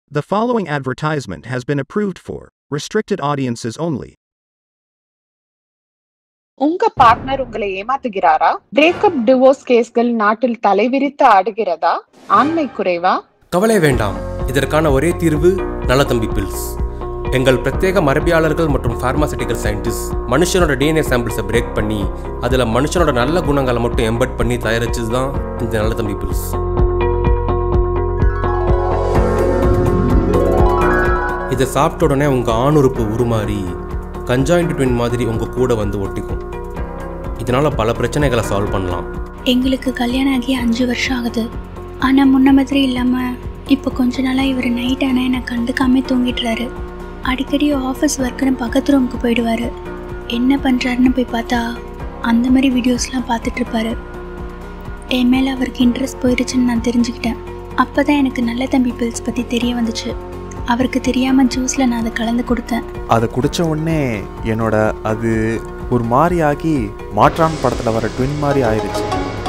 The following advertisement has been approved for restricted audiences only. உங்க partner உங்களை ஏமாத்துகிறாரா breakup divorce கேஸ்கள் நாட்டில் தலைவிரித்து ஆடுகிறதா ஆண்மை குறைவா கவலை வேண்டாம் இதற்கான ஒரே தீர்வு நலத்தம்பி பில்ஸ் எங்கள் பிரத்யேக மரபியாளர்கள் மற்றும் ஃபார்மாசிட்டிக்கல் சயின்டிஸ்ட் மனுஷனோட டிஎன்ஏ சாம்பிள்ஸை பிரேக் பண்ணி அதில் மனுஷனோட நல்ல குணங்களை மட்டும் எம்பட் பண்ணி தயாரிச்சது தான் இந்த நலத்தம்பி பில்ஸ் இதை சாப்பிட்ட உடனே உங்கள் ஆணுறுப்பு உருமாறி கஞ்சாயிண்ட் ட்வின் மாதிரி உங்கள் கூட வந்து ஒட்டிக்கும் இதனால் பல பிரச்சனைகளை சால்வ் பண்ணலாம் எங்களுக்கு கல்யாணம் ஆகி அஞ்சு வருஷம் ஆகுது ஆனால் முன்ன மாதிரி இல்லாமல் இப்போ கொஞ்ச நாளாக இவர் நைட் ஆனால் என்னை கண்டுக்காம தூங்கிட்டுறாரு அடிக்கடி ஆஃபீஸ் ஒர்க்குன்னு பக்கத்து ரூமுக்கு போயிடுவார் என்ன பண்ணுறாருன்னு போய் பார்த்தா அந்த மாதிரி வீடியோஸ்லாம் பார்த்துட்டு இருப்பாரு என் மேலே அவருக்கு இன்ட்ரெஸ்ட் போயிடுச்சுன்னு நான் தெரிஞ்சுக்கிட்டேன் அப்போ தான் எனக்கு நல்ல தம்பி பில்ஸ் பற்றி தெரிய வந்துச்சு அவருக்கு தெரியாமல் ஜூஸில் நான் அதை கலந்து கொடுத்தேன் அதை குடிச்ச உடனே என்னோட அது ஒரு மாதிரி ஆகி மாற்றான் படத்தில் வர ட்வின் மாதிரி ஆயிடுச்சு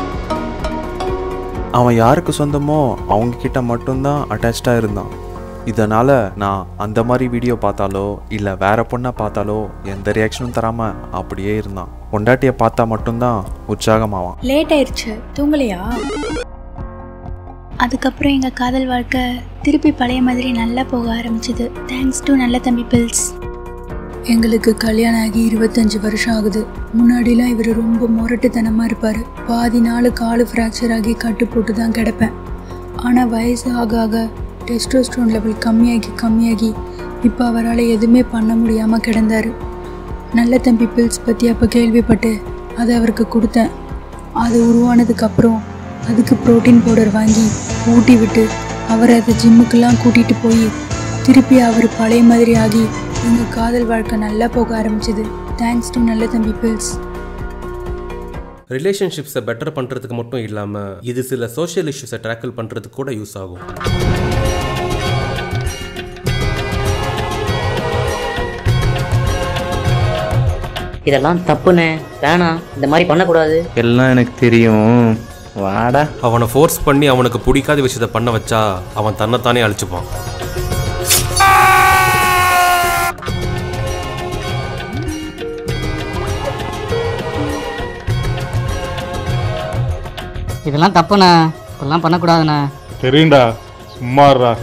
அவன் யாருக்கு சொந்தமோ அவங்க கிட்ட மட்டும்தான் அட்டாச்சாக இருந்தான் இதனால் நான் அந்த மாதிரி வீடியோ பார்த்தாலோ இல்லை வேற பொண்ணை பார்த்தாலோ எந்த ரியாக்ஷனும் தராமல் அப்படியே இருந்தான் பொண்டாட்டியை பார்த்தா மட்டும்தான் உற்சாகமாவான் லேட் ஆயிடுச்சு தூங்கலையா அதுக்கப்புறம் எங்கள் காதல் வாழ்க்கை திருப்பி பழைய மாதிரி நல்லா போக ஆரம்பிச்சது தேங்க்ஸ் டு நல்ல தம்பி பில்ஸ் எங்களுக்கு கல்யாணம் ஆகி இருபத்தஞ்சு வருஷம் ஆகுது முன்னாடிலாம் இவர் ரொம்ப முரட்டுத்தனமாக இருப்பார் பாதி நாள் காலு ஃப்ராக்சர் ஆகி கட்டு போட்டு தான் கிடப்பேன் ஆனால் வயசு ஆக ஆக டெஸ்டோஸ்ட்ரோன் லெவல் கம்மியாகி கம்மியாகி இப்போ அவரால் எதுவுமே பண்ண முடியாமல் கிடந்தார் நல்ல தம்பி பில்ஸ் பற்றி அப்போ கேள்விப்பட்டு அதை அவருக்கு கொடுத்தேன் அது உருவானதுக்கப்புறம் அதுக்கு புரோட்டீன் பவுடர் வாங்கி ஊட்டி விட்டு அவரை அதை ஜிம்முக்கெல்லாம் கூட்டிகிட்டு போய் திருப்பி அவர் பழைய மாதிரி ஆகி எங்கள் காதல் வாழ்க்கை நல்லா போக ஆரம்பிச்சது தேங்க்ஸ் டு நல்ல தம்பி பில்ஸ் ரிலேஷன்ஷிப்ஸை பெட்டர் பண்ணுறதுக்கு மட்டும் இல்லாமல் இது சில சோஷியல் இஷ்யூஸை டேக்கிள் பண்ணுறதுக்கு கூட யூஸ் ஆகும் இதெல்லாம் தப்புண்ணே வேணாம் இந்த மாதிரி பண்ணக்கூடாது எல்லாம் எனக்கு தெரியும் வாடா அவனை ஃபோர்ஸ் பண்ணி அவனுக்கு பிடிக்காத விஷயத்த பண்ண வச்சா அவன் தன்னைத்தானே அழிச்சுப்பான் இதெல்லாம் தப்புண்ணே இதெல்லாம் பண்ணக்கூடாதுண்ணே தெரியும்டா சும்மாறா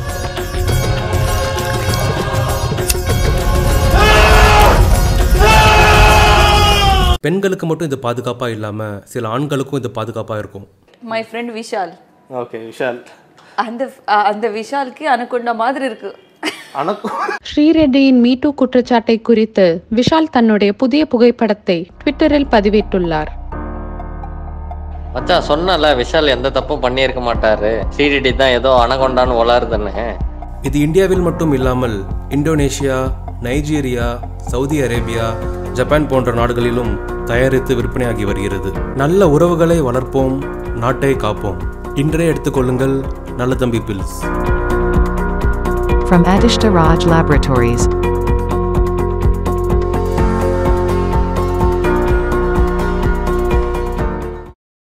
பெண்களுக்கு மட்டும் இது பாதுகாப்பாக இல்லாமல் சில ஆண்களுக்கும் இது பாதுகாப்பாக இருக்கும் my friend Vishal okay Vishal அந்த அ- அந்த விஷாலுக்கு அனுக்கொண்ட மாதிரி இருக்கு அனக்கும் ஸ்ரீரெட்டியின் மீட்டு குற்றச்சாட்டை குறித்து விஷால் தன்னுடைய புதிய புகைப்படத்தை ட்விட்டரில் பதிவிட்டுள்ளார் மச்சான் சொன்னல விஷால் எந்த தப்பும் பண்ணியிருக்க மாட்டாரு ஸ்ரீரெட்டி தான் ஏதோ அனகொண்டான்னு உளருதுன்னு இது இந்தியாவில் மட்டும் இல்லாமல் Indonesia Nigeria Saudi Arabia Japan போன்ற நாடுகளிலும் தயாரித்து விற்பனையாகி வருகிறது நல்ல உறவுகளை வளர்ப்போம் நாட்டை காப்போம் இன்றே எடுத்துக்கொள்ளுங்கள் நல்ல தம்பி pills From Adishta Raj Laboratories,